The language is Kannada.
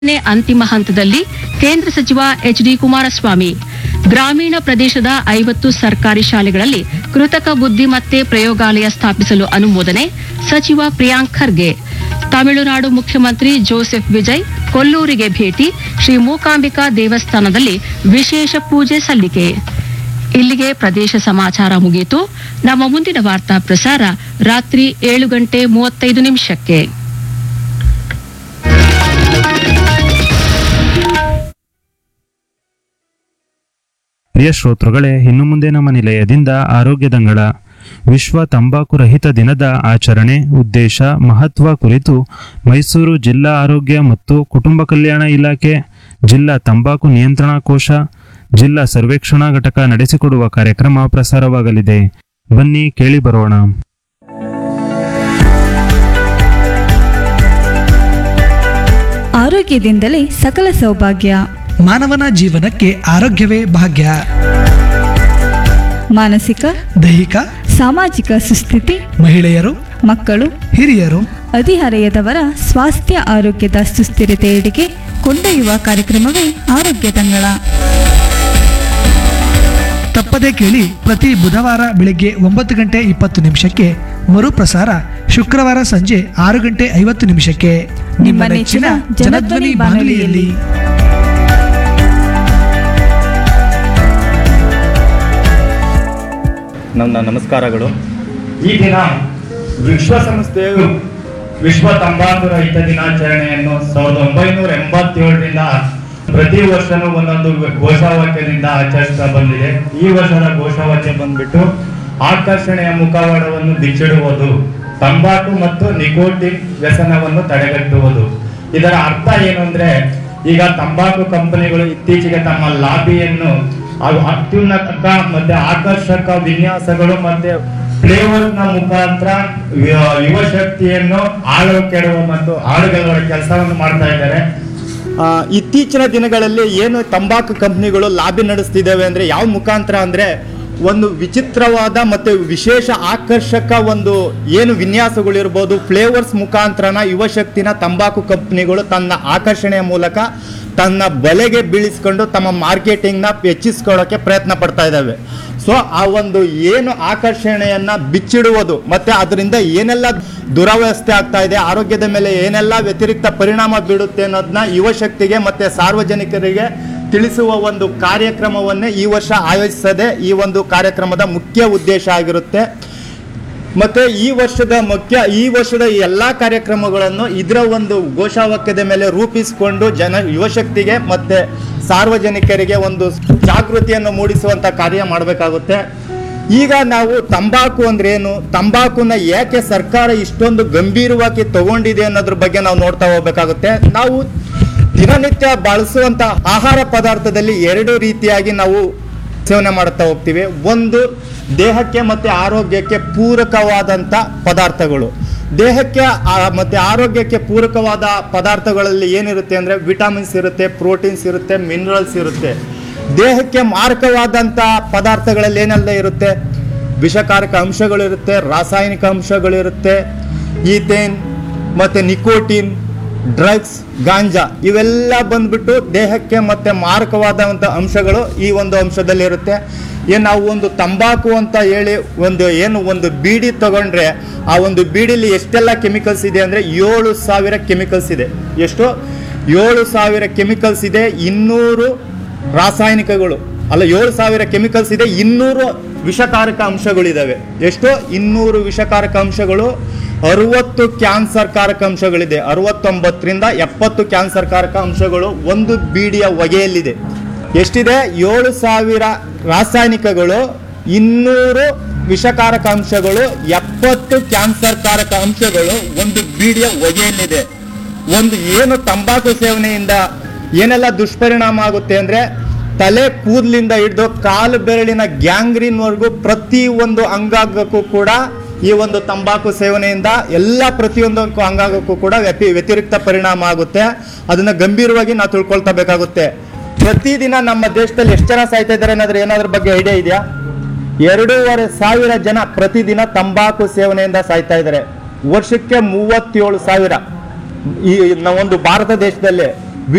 ನೇ ಅಂತಿಮ ಹಂತದಲ್ಲಿ ಕೇಂದ್ರ ಸಚಿವ ಎಚ್ ಡಿ ಕುಮಾರಸ್ವಾಮಿ ಗ್ರಾಮೀಣ ಪ್ರದೇಶದ ಐವತ್ತು ಸರ್ಕಾರಿ ಶಾಲೆಗಳಲ್ಲಿ ಕೃತಕ ಬುದ್ಧಿಮತ್ತೆ ಪ್ರಯೋಗಾಲಯ ಸ್ಥಾಪಿಸಲು ಅನುಮೋದನೆ ಸಚಿವ ಪ್ರಿಯಾಂಕ್ ಖರ್ಗೆ ತಮಿಳುನಾಡು ಮುಖ್ಯಮಂತ್ರಿ ಜೋಸೆಫ್ ವಿಜಯ್ ಕೊಲ್ಲೂರಿಗೆ ಭೇಟಿ ಶ್ರೀ ಮೂಕಾಂಬಿಕಾ ದೇವಸ್ಥಾನದಲ್ಲಿ ವಿಶೇಷ ಪೂಜೆ ಸಲ್ಲಿಕೆ ಇಲ್ಲಿಗೆ ಪ್ರದೇಶ ಸಮಾಚಾರ ಮುಗಿಯಿತು ನಮ್ಮ ಮುಂದಿನ ವಾರ್ತಾ ಪ್ರಸಾರ ರಾತ್ರಿ ಏಳು ಗಂಟೆ ಮೂವತ್ತೈದು ನಿಮಿಷಕ್ಕೆ ಪ್ರಿಯ ಶ್ರೋತೃಗಳೇ ಇನ್ನು ಮುಂದೆ ನಮ್ಮ ನಿಲಯದಿಂದ ಆರೋಗ್ಯ ದಂಗಳ ವಿಶ್ವ ತಂಬಾಕು ರಹಿತ ದಿನದ ಆಚರಣೆ ಉದ್ದೇಶ ಮಹತ್ವ ಕುರಿತು ಮೈಸೂರು ಜಿಲ್ಲಾ ಆರೋಗ್ಯ ಮತ್ತು ಕುಟುಂಬ ಕಲ್ಯಾಣ ಇಲಾಖೆ ಜಿಲ್ಲಾ ತಂಬಾಕು ನಿಯಂತ್ರಣಾ ಕೋಶ ಜಿಲ್ಲಾ ಸರ್ವೇಕ್ಷಣಾ ಘಟಕ ನಡೆಸಿಕೊಡುವ ಕಾರ್ಯಕ್ರಮ ಪ್ರಸಾರವಾಗಲಿದೆ ಬನ್ನಿ ಕೇಳಿ ಬರೋಣ ಆರೋಗ್ಯದಿಂದಲೇ ಸಕಲ ಸೌಭಾಗ್ಯ ಮಾನವನ ಜೀವನಕ್ಕೆ ಆರೋಗ್ಯವೇ ಭಾಗ್ಯ ಮಾನಸಿಕ ದೈಹಿಕ ಸಾಮಾಜಿಕ ಸುಸ್ಥಿತಿ ಮಹಿಳೆಯರು ಮಕ್ಕಳು ಹಿರಿಯರು ಹದಿಹರೆಯದವರ ಸ್ವಾಸ್ಥ್ಯ ಆರೋಗ್ಯದ ಸುಸ್ಥಿರತೆಯೆಡೆಗೆ ಕೊಂಡೊಯ್ಯುವ ಕಾರ್ಯಕ್ರಮವೇ ಆರೋಗ್ಯ ತಂಗಳ ತಪ್ಪದೇ ಕೇಳಿ ಪ್ರತಿ ಬುಧವಾರ ಬೆಳಿಗ್ಗೆ ಒಂಬತ್ತು ಗಂಟೆ ಇಪ್ಪತ್ತು ನಿಮಿಷಕ್ಕೆ ಮರುಪ್ರಸಾರ ಶುಕ್ರವಾರ ಸಂಜೆ ಆರು ಗಂಟೆ ಐವತ್ತು ನಿಮಿಷಕ್ಕೆ ನಿಮ್ಮ ನೆಚ್ಚಿನ ಜನಧ್ವನಿ ಬಾನುಲಿಯಲ್ಲಿ ನನ್ನ ನಮಸ್ಕಾರಗಳು ಈ ದಿನ ವಿಶ್ವಸಂಸ್ಥೆಯು ವಿಶ್ವ ತಂಬಾಕು ರಹಿತ ದಿನಾಚರಣೆಯನ್ನು ಸಾವಿರದ ಒಂಬೈನೂರ ಎಂಬತ್ತೇಳರಿಂದ ಪ್ರತಿ ವರ್ಷನೂ ಒಂದೊಂದು ಘೋಷವಾಕ್ಯದಿಂದ ಆಚರಿಸ್ತಾ ಬಂದಿದೆ ಈ ವರ್ಷದ ಘೋಷವಾಕ್ಯ ಬಂದ್ಬಿಟ್ಟು ಆಕರ್ಷಣೆಯ ಮುಖವಾಡವನ್ನು ಬಿಚ್ಚಿಡುವುದು ತಂಬಾಕು ಮತ್ತು ನಿಕೋಟಿನ್ ವ್ಯಸನವನ್ನು ತಡೆಗಟ್ಟುವುದು ಇದರ ಅರ್ಥ ಏನು ಅಂದ್ರೆ ಈಗ ತಂಬಾಕು ಕಂಪನಿಗಳು ಇತ್ತೀಚೆಗೆ ತಮ್ಮ ಲಾಬಿಯನ್ನು ಅವು ಅತ್ಯುನ್ನತ ಮತ್ತೆ ಆಕರ್ಷಕ ವಿನ್ಯಾಸಗಳು ಮತ್ತೆ ಫ್ಲೇವರ್ ನ ಮುಖಾಂತರ ಯ- ಯುವ ಶಕ್ತಿಯನ್ನು ಆಳು ಕೆಡುವ ಮತ್ತು ಆಳುಗಳ ಕೆಲಸವನ್ನು ಮಾಡ್ತಾ ಇದ್ದಾರೆ ಆ, ಇತ್ತೀಚಿನ ದಿನಗಳಲ್ಲಿ ಏನು ತಂಬಾಕು ಕಂಪ್ನಿಗಳು ಲಾಬಿ ನಡೆಸ್ತಿದ್ದಾವೆ ಅಂದ್ರೆ ಯಾವ ಮುಖಾಂತರ ಅಂದ್ರೆ ಒಂದು ವಿಚಿತ್ರವಾದ ಮತ್ತು ವಿಶೇಷ ಆಕರ್ಷಕ ಒಂದು ಏನು ವಿನ್ಯಾಸಗಳಿರ್ಬೋದು ಫ್ಲೇವರ್ಸ್ ಮುಖಾಂತರನ ಯುವ ಶಕ್ತಿನ ತಂಬಾಕು ಕಂಪ್ನಿಗಳು ತನ್ನ ಆಕರ್ಷಣೆಯ ಮೂಲಕ ತನ್ನ ಬಲೆಗೆ ಬೀಳಿಸ್ಕೊಂಡು ತಮ್ಮ ಮಾರ್ಕೆಟಿಂಗ್ನ ಹೆಚ್ಚಿಸ್ಕೊಳ್ಳೋಕೆ ಪ್ರಯತ್ನ ಪಡ್ತಾ ಇದ್ದಾವೆ ಸೊ ಆ ಒಂದು ಏನು ಆಕರ್ಷಣೆಯನ್ನ ಬಿಚ್ಚಿಡುವುದು ಮತ್ತೆ ಅದರಿಂದ ಏನೆಲ್ಲ ದುರವಸ್ಥೆ ಆಗ್ತಾ ಇದೆ ಆರೋಗ್ಯದ ಮೇಲೆ ಏನೆಲ್ಲ ವ್ಯತಿರಿಕ್ತ ಪರಿಣಾಮ ಬೀಳುತ್ತೆ ಅನ್ನೋದನ್ನ ಯುವ ಶಕ್ತಿಗೆ ಮತ್ತೆ ಸಾರ್ವಜನಿಕರಿಗೆ ತಿಳಿಸುವ ಒಂದು ಕಾರ್ಯಕ್ರಮವನ್ನೇ ಈ ವರ್ಷ ಆಯೋಜಿಸದೆ ಈ ಒಂದು ಕಾರ್ಯಕ್ರಮದ ಮುಖ್ಯ ಉದ್ದೇಶ ಆಗಿರುತ್ತೆ ಮತ್ತೆ ಈ ವರ್ಷದ ಮುಖ್ಯ ಈ ವರ್ಷದ ಎಲ್ಲ ಕಾರ್ಯಕ್ರಮಗಳನ್ನು ಇದರ ಒಂದು ಘೋಷವಾಕ್ಯದ ಮೇಲೆ ರೂಪಿಸಿಕೊಂಡು ಜನ ಯುವಶಕ್ತಿಗೆ ಮತ್ತೆ ಸಾರ್ವಜನಿಕರಿಗೆ ಒಂದು ಜಾಗೃತಿಯನ್ನು ಮೂಡಿಸುವಂತ ಕಾರ್ಯ ಮಾಡಬೇಕಾಗುತ್ತೆ ಈಗ ನಾವು ತಂಬಾಕು ಅಂದ್ರೆ ಏನು ತಂಬಾಕುನ ಯಾಕೆ ಸರ್ಕಾರ ಇಷ್ಟೊಂದು ಗಂಭೀರವಾಗಿ ತಗೊಂಡಿದೆ ಅನ್ನೋದ್ರ ಬಗ್ಗೆ ನಾವು ನೋಡ್ತಾ ಹೋಗ್ಬೇಕಾಗುತ್ತೆ ನಾವು ದಿನನಿತ್ಯ ಬಳಸುವಂತ ಆಹಾರ ಪದಾರ್ಥದಲ್ಲಿ ಎರಡು ರೀತಿಯಾಗಿ ನಾವು ಸೇವನೆ ಮಾಡುತ್ತಾ ಹೋಗ್ತೀವಿ ಒಂದು ದೇಹಕ್ಕೆ ಮತ್ತೆ ಆರೋಗ್ಯಕ್ಕೆ ಪೂರಕವಾದಂಥ ಪದಾರ್ಥಗಳು ದೇಹಕ್ಕೆ ಆ- ಮತ್ತೆ ಆರೋಗ್ಯಕ್ಕೆ ಪೂರಕವಾದ ಪದಾರ್ಥಗಳಲ್ಲಿ ಏನಿರುತ್ತೆ ಅಂದರೆ ವಿಟಮಿನ್ಸ್ ಇರುತ್ತೆ ಪ್ರೋಟೀನ್ಸ್ ಇರುತ್ತೆ ಮಿನರಲ್ಸ್ ಇರುತ್ತೆ ದೇಹಕ್ಕೆ ಮಾರಕವಾದಂಥ ಪದಾರ್ಥಗಳಲ್ಲಿ ಏನೆಲ್ಲ ಇರುತ್ತೆ ವಿಷಕಾರಕ ಅಂಶಗಳಿರುತ್ತೆ ರಾಸಾಯನಿಕ ಅಂಶಗಳಿರುತ್ತೆ ಈಥೇನ್ ಮತ್ತು ನಿಕೋಟಿನ್ ಡ್ರಗ್ಸ್ ಗಾಂಜಾ ಇವೆಲ್ಲ ಬಂದ್ಬಿಟ್ಟು ದೇಹಕ್ಕೆ ಮತ್ತೆ ಮಾರಕವಾದಂಥ ಅಂಶಗಳು ಈ ಒಂದು ಅಂಶದಲ್ಲಿ ಇರುತ್ತೆ ಏನು ನಾವು ಒಂದು ತಂಬಾಕು ಅಂತ ಹೇಳಿ ಒಂದು ಏನು ಒಂದು ಬೀಡಿ ತಗೊಂಡ್ರೆ ಆ ಒಂದು ಬೀಡಿಲಿ ಎಷ್ಟೆಲ್ಲ ಕೆಮಿಕಲ್ಸ್ ಇದೆ ಅಂದರೆ ಏಳು ಸಾವಿರ ಕೆಮಿಕಲ್ಸ್ ಇದೆ ಎಷ್ಟು ಏಳು ಸಾವಿರ ಕೆಮಿಕಲ್ಸ್ ಇದೆ ಇನ್ನೂರು ರಾಸಾಯನಿಕಗಳು ಅಲ್ಲ ಏಳು ಸಾವಿರ ಕೆಮಿಕಲ್ಸ್ ಇದೆ ಇನ್ನೂರು ವಿಷಕಾರಕ ಅಂಶಗಳಿದಾವೆ ಎಷ್ಟು ಇನ್ನೂರು ವಿಷಕಾರಕ ಅಂಶಗಳು ಅರುವತ್ತು ಕ್ಯಾನ್ಸರ್ ಕಾರಕ ಅಂಶಗಳಿದೆ ಅರವತ್ತೊಂಬತ್ತರಿಂದ ಎಪ್ಪತ್ತು ಕ್ಯಾನ್ಸರ್ ಕಾರಕ ಅಂಶಗಳು ಒಂದು ಬೀಡಿಯ ಹೊಗೆಯಲ್ಲಿದೆ ಎಷ್ಟಿದೆ ಏಳು ಸಾವಿರ ರಾಸಾಯನಿಕಗಳು ಇನ್ನೂರು ವಿಷಕಾರಕ ಅಂಶಗಳು ಎಪ್ಪತ್ತು ಕ್ಯಾನ್ಸರ್ ಕಾರಕ ಅಂಶಗಳು ಒಂದು ಬೀಡಿಯ ಹೊಗೆಯಲ್ಲಿದೆ ಒಂದು ಏನು ತಂಬಾಕು ಸೇವನೆಯಿಂದ ಏನೆಲ್ಲ ದುಷ್ಪರಿಣಾಮ ಆಗುತ್ತೆ ಅಂದ್ರೆ ತಲೆ ಕೂದಲಿಂದ ಹಿಡಿದು ಕಾಲು ಬೆರಳಿನ ಗ್ಯಾಂಗ್ರೀನ್ವರೆಗೂ ಪ್ರತಿ ಒಂದು ಅಂಗಾಂಗಕ್ಕೂ ಕೂಡ ಈ ಒಂದು ತಂಬಾಕು ಸೇವನೆಯಿಂದ ಎಲ್ಲ ಪ್ರತಿಯೊಂದಕ್ಕೂ ಅಂಗಾಂಗಕ್ಕೂ ಕೂಡ ವ್ಯತಿ ವ್ಯತಿರಿಕ್ತ ಪರಿಣಾಮ ಆಗುತ್ತೆ ಅದನ್ನ ಗಂಭೀರವಾಗಿ ನಾವು ತಿಳ್ಕೊಳ್ತಾ ಬೇಕಾಗುತ್ತೆ ಪ್ರತಿದಿನ ನಮ್ಮ ದೇಶದಲ್ಲಿ ಎಷ್ಟು ಜನ ಸಾಯ್ತಾ ಇದ್ದಾರೆ ಅನ್ನೋದ್ರ ಏನಾದ್ರ ಬಗ್ಗೆ ಐಡಿಯಾ ಇದೆಯಾ ಎರಡೂವರೆ ಸಾವಿರ ಜನ ಪ್ರತಿದಿನ ತಂಬಾಕು ಸೇವನೆಯಿಂದ ಸಾಯ್ತಾ ಇದ್ದಾರೆ ವರ್ಷಕ್ಕೆ ಮೂವತ್ತೇಳು ಸಾವಿರ ಈ ನಾವೊಂದು ಭಾರತ ದೇಶದಲ್ಲಿ